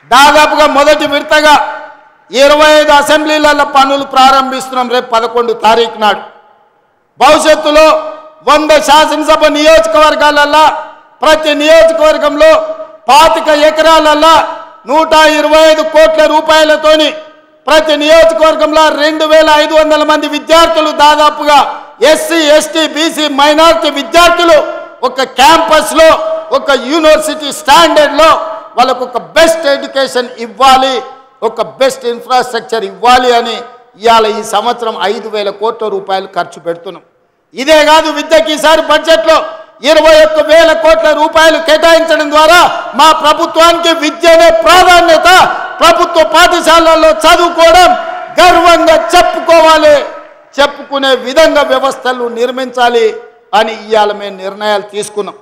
దాదాపుగా మొదటి విడతగా ఇరవై ఐదు అసెంబ్లీలలో పనులు ప్రారంభిస్తున్నాం రేపు పదకొండు తారీఖు నాడు భవిష్యత్తులో వంద శాసనసభ నియోజకవర్గాలల్లో ప్రతి నియోజకవర్గంలో పాతిక ఎకరాలల్లో నూట ఇరవై ఐదు కోట్ల రూపాయలతోని ప్రతి నియోజకవర్గంలో రెండు వేల ఐదు వందల మంది విద్యార్థులు దాదాపుగా ఎస్సీ ఎస్టీ బీసీ మైనారిటీ విద్యార్థులు ఒక క్యాంపస్లో ఒక యూనివర్సిటీ స్టాండర్డ్లో వాళ్ళకు ఒక బెస్ట్ ఎడ్యుకేషన్ ఇవ్వాలి ఒక బెస్ట్ ఇన్ఫ్రాస్ట్రక్చర్ ఇవ్వాలి అని ఇవాళ ఈ సంవత్సరం ఐదు వేల కోట్ల రూపాయలు ఖర్చు పెడుతున్నాం ఇదే కాదు విద్యకి ఈసారి బడ్జెట్లో ఇరవై ఒక్క వేల కోట్ల రూపాయలు కేటాయించడం ద్వారా మా ప్రభుత్వానికి విద్యనే ప్రాధాన్యత ప్రభుత్వ పాఠశాలల్లో చదువుకోవడం గర్వంగా చెప్పుకోవాలి చెప్పుకునే విధంగా వ్యవస్థలు నిర్మించాలి అని ఇవాళ మేము నిర్ణయాలు తీసుకున్నాం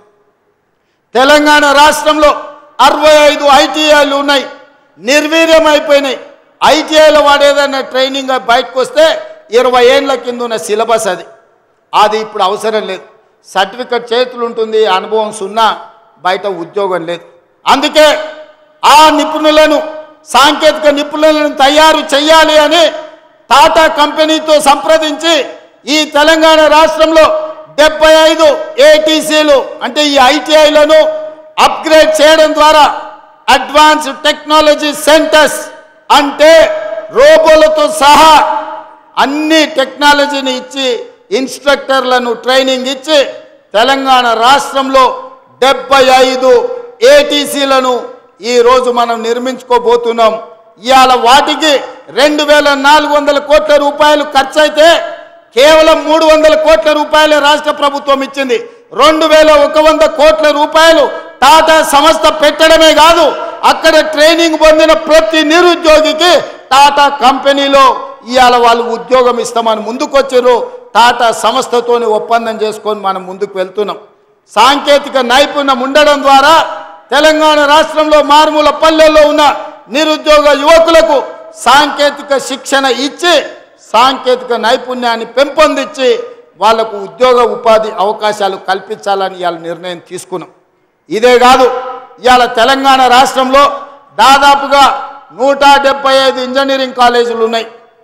తెలంగాణ రాష్ట్రంలో అరవై ఐదు ఐటీఐలు ఉన్నాయి నిర్వీర్యం అయిపోయినాయి ఐటీఐలో వాడేదన్నా ట్రైనింగ్ బయటకు వస్తే ఇరవై ఏళ్ళ కింద ఉన్న సిలబస్ అది అది ఇప్పుడు అవసరం లేదు సర్టిఫికెట్ చేతులు ఉంటుంది అనుభవం సున్నా బయట ఉద్యోగం లేదు అందుకే ఆ నిపుణులను సాంకేతిక నిపుణులను తయారు చేయాలి అని టాటా కంపెనీతో సంప్రదించి ఈ తెలంగాణ రాష్ట్రంలో డెబ్బై ఐదు ఏటీసీలు అంటే ఈ ఐటీఐలను అప్గ్రేడ్ చేయడం ద్వారా అడ్వాన్స్ టెక్నాలజీ సెంటర్స్ అంటే రోబోలతో సహా అన్ని టెక్నాలజీని ఇచ్చి ఇన్స్ట్రక్టర్లను ట్రైనింగ్ ఇచ్చి తెలంగాణ రాష్ట్రంలో డెబ్బై ఐదు ఏటీసీలను ఈరోజు మనం నిర్మించుకోబోతున్నాం ఇవాళ వాటికి రెండు వేల నాలుగు వందల కోట్ల రూపాయలు ఖర్చు అయితే కేవలం మూడు వందల కోట్ల రూపాయలే రాష్ట్ర ప్రభుత్వం ఇచ్చింది రెండు వేల ఒక వంద కోట్ల రూపాయలు టాటా సంస్థ పెట్టడమే కాదు అక్కడ ట్రైనింగ్ పొందిన ప్రతి నిరుద్యోగికి టాటా కంపెనీలో ఇవాళ వాళ్ళు ఉద్యోగం ఇస్తామని ముందుకొచ్చారు టాటా సంస్థతోని ఒప్పందం చేసుకొని మనం ముందుకు వెళ్తున్నాం సాంకేతిక నైపుణ్యం ఉండడం ద్వారా తెలంగాణ రాష్ట్రంలో మారుమూల పల్లెల్లో ఉన్న నిరుద్యోగ యువకులకు సాంకేతిక శిక్షణ ఇచ్చి సాంకేతిక నైపుణ్యాన్ని పెంపొందించి వాళ్లకు ఉద్యోగ ఉపాధి అవకాశాలు కల్పించాలని ఇవాళ నిర్ణయం తీసుకున్నాం ఇదే కాదు ఇవాళ తెలంగాణ రాష్ట్రంలో దాదాపుగా నూట డెబ్బై ఐదు ఇంజనీరింగ్ కాలేజీలు ఉన్నాయి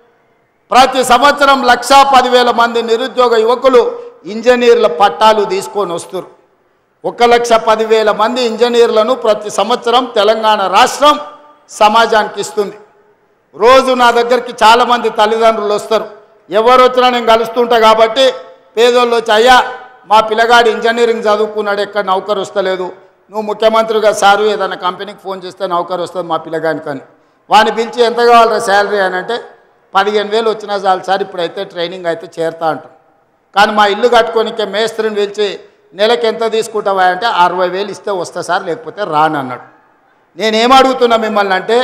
ప్రతి సంవత్సరం లక్షా పదివేల మంది నిరుద్యోగ యువకులు ఇంజనీర్ల పట్టాలు తీసుకొని వస్తారు ఒక లక్ష పదివేల మంది ఇంజనీర్లను ప్రతి సంవత్సరం తెలంగాణ రాష్ట్రం సమాజానికి ఇస్తుంది రోజు నా దగ్గరికి చాలామంది తల్లిదండ్రులు వస్తారు ఎవరు వచ్చినా నేను కలుస్తుంటా కాబట్టి పేదోళ్ళు వచ్చి అయ్యా మా పిల్లగాడు ఇంజనీరింగ్ చదువుకున్నాడు ఎక్కడ నౌకరు వస్తలేదు నువ్వు ముఖ్యమంత్రిగా సారు ఏదైనా కంపెనీకి ఫోన్ చేస్తే నౌకరు వస్తుంది మా పిల్లగానికి అని వాని పిలిచి ఎంత కావాలరా శాలరీ అని అంటే పదిహేను వేలు వచ్చినా చాలు సార్ ఇప్పుడైతే ట్రైనింగ్ అయితే చేరుతా అంటాం కానీ మా ఇల్లు కట్టుకోనికే మేస్త్రిని పిలిచి నెలకి ఎంత తీసుకుంటావా అంటే అరవై వేలు ఇస్తే వస్తా సార్ లేకపోతే రాను అన్నాడు నేనేం అడుగుతున్నా మిమ్మల్ని అంటే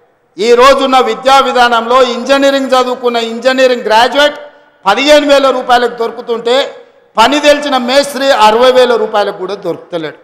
ఈ రోజున్న విద్యా విధానంలో ఇంజనీరింగ్ చదువుకున్న ఇంజనీరింగ్ గ్రాడ్యుయేట్ పదిహేను వేల రూపాయలకు దొరుకుతుంటే పని తెలిసిన మేస్త్రి అరవై వేల రూపాయలకు కూడా దొరుకుతలేడు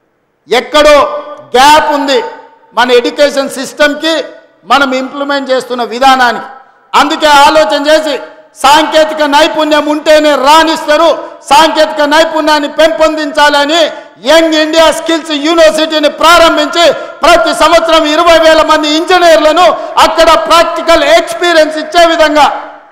ఎక్కడో గ్యాప్ ఉంది మన ఎడ్యుకేషన్ సిస్టమ్కి మనం ఇంప్లిమెంట్ చేస్తున్న విధానానికి అందుకే ఆలోచన చేసి సాంకేతిక నైపుణ్యం ఉంటేనే రాణిస్తారు సాంకేతిక నైపుణ్యాన్ని పెంపొందించాలని యంగ్ ఇండియా స్కిల్స్ యూనివర్సిటీని ప్రారంభించి ప్రతి సంవత్సరం ఇరవై వేల మంది ఇంజనీర్లను అక్కడ ప్రాక్టికల్ ఎక్స్పీరియన్స్ ఇచ్చే విధంగా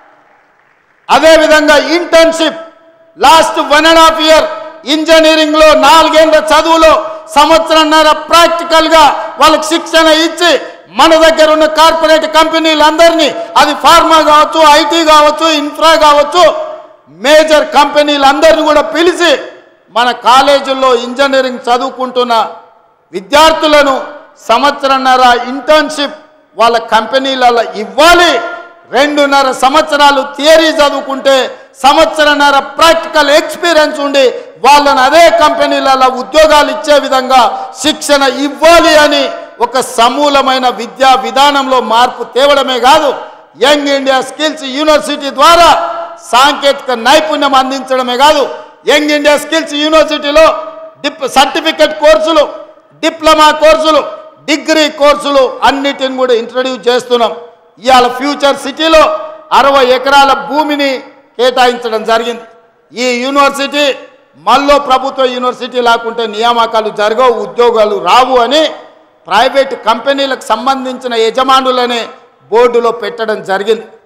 అదేవిధంగా internship last one and half year engineering లో నాలుగేళ్ల చదువులో సంవత్సరంన్నర ప్రాక్టికల్ గా వాళ్ళకి శిక్షణ ఇచ్చి మన దగ్గర ఉన్న కార్పొరేట్ కంపెనీలందరినీ అది ఫార్మా కావచ్చు ఐటీ కావచ్చు ఇన్ఫ్రా కావచ్చు మేజర్ కంపెనీలందరినీ కూడా పిలిచి మన కాలేజీల్లో ఇంజనీరింగ్ చదువుకుంటున్న విద్యార్థులను సంవత్సరంన్నర ఇంటర్న్షిప్ వాళ్ళ కంపెనీలలో ఇవ్వాలి రెండున్నర సంవత్సరాలు థియరీ చదువుకుంటే సంవత్సరన్నర ప్రాక్టికల్ ఎక్స్పీరియన్స్ ఉండి వాళ్ళని అదే కంపెనీలలో ఉద్యోగాలు ఇచ్చే విధంగా శిక్షణ ఇవ్వాలి అని ఒక సమూలమైన విద్యా విధానంలో మార్పు తేవడమే కాదు యంగ్ ఇండియా స్కిల్స్ యూనివర్సిటీ ద్వారా సాంకేతిక నైపుణ్యం అందించడమే కాదు యంగ్ ఇండియా స్కిల్స్ యూనివర్సిటీలో డిప్ సర్టిఫికెట్ కోర్సులు డిప్లొమా కోర్సులు డిగ్రీ కోర్సులు అన్నిటిని కూడా ఇంట్రడ్యూస్ చేస్తున్నాం ఇవాళ ఫ్యూచర్ సిటీలో అరవై ఎకరాల భూమిని కేటాయించడం జరిగింది ఈ యూనివర్సిటీ మళ్ళీ ప్రభుత్వ యూనివర్సిటీ లేకుంటే నియామకాలు జరగవు ఉద్యోగాలు రావు అని ప్రైవేటు కంపెనీలకు సంబంధించిన యజమానులనే బోర్డులో పెట్టడం జరిగింది